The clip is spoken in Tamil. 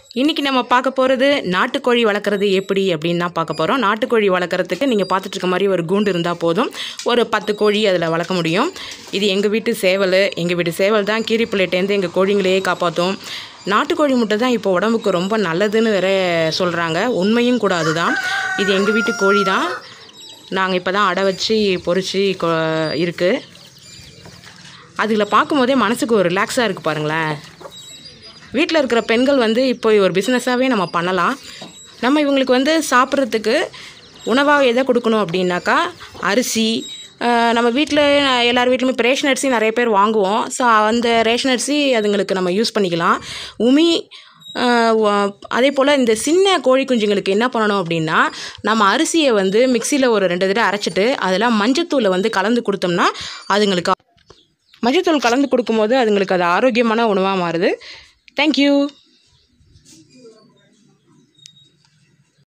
இன்றைக்கி நம்ம பார்க்க போகிறது நாட்டுக்கோழி வளர்க்குறது எப்படி அப்படின்னு தான் பார்க்க போகிறோம் நாட்டுக்கோழி வளர்க்குறதுக்கு நீங்கள் பார்த்துட்டு இருக்க மாதிரி ஒரு கூண்டு இருந்தால் போதும் ஒரு பத்து கோழி அதில் வளர்க்க முடியும் இது எங்கள் வீட்டு சேவல் எங்கள் வீட்டு சேவல் தான் கீரிப்பிள்ளைட்டேருந்து எங்கள் கோழிங்களையே காப்பாற்றும் நாட்டுக்கோழி முட்டை தான் இப்போ உடம்புக்கு ரொம்ப நல்லதுன்னு வேற சொல்கிறாங்க உண்மையும் கூட அதுதான் இது எங்கள் வீட்டு கோழி தான் நாங்கள் இப்போ தான் அடை வச்சு பொறிச்சு கொ- இருக்குது அதுகளை பார்க்கும்போதே மனசுக்கு ஒரு ரிலாக்ஸாக இருக்குது பாருங்களேன் வீட்டில் இருக்கிற பெண்கள் வந்து இப்போ ஒரு பிஸ்னஸாகவே நம்ம பண்ணலாம் நம்ம இவங்களுக்கு வந்து சாப்பிட்றதுக்கு உணவாக எதை கொடுக்கணும் அப்படின்னாக்கா அரிசி ஆஹ் நம்ம வீட்டில் எல்லார் வீட்லையுமே இப்போ ரேஷன் அரிசி நிறைய பேர் வாங்குவோம் ஸோ அந்த ரேஷன் அரிசி அதுங்களுக்கு நம்ம யூஸ் பண்ணிக்கலாம் உமி ஆஹ் வ- அதே போல் இந்த சின்ன கோழி குஞ்சுங்களுக்கு என்ன பண்ணணும் அப்படின்னா நம்ம அரிசியை வந்து மிக்சியில் ஒரு ரெண்டு தடவை அரைச்சிட்டு அதில் மஞ்சத்தூளை வந்து கலந்து கொடுத்தோம்னா அதுங்களுக்கு மஞ்சத்தூள் கலந்து கொடுக்கும்போது அதுங்களுக்கு அது ஆரோக்கியமான உணவாக மாறுது தேங்க்யூ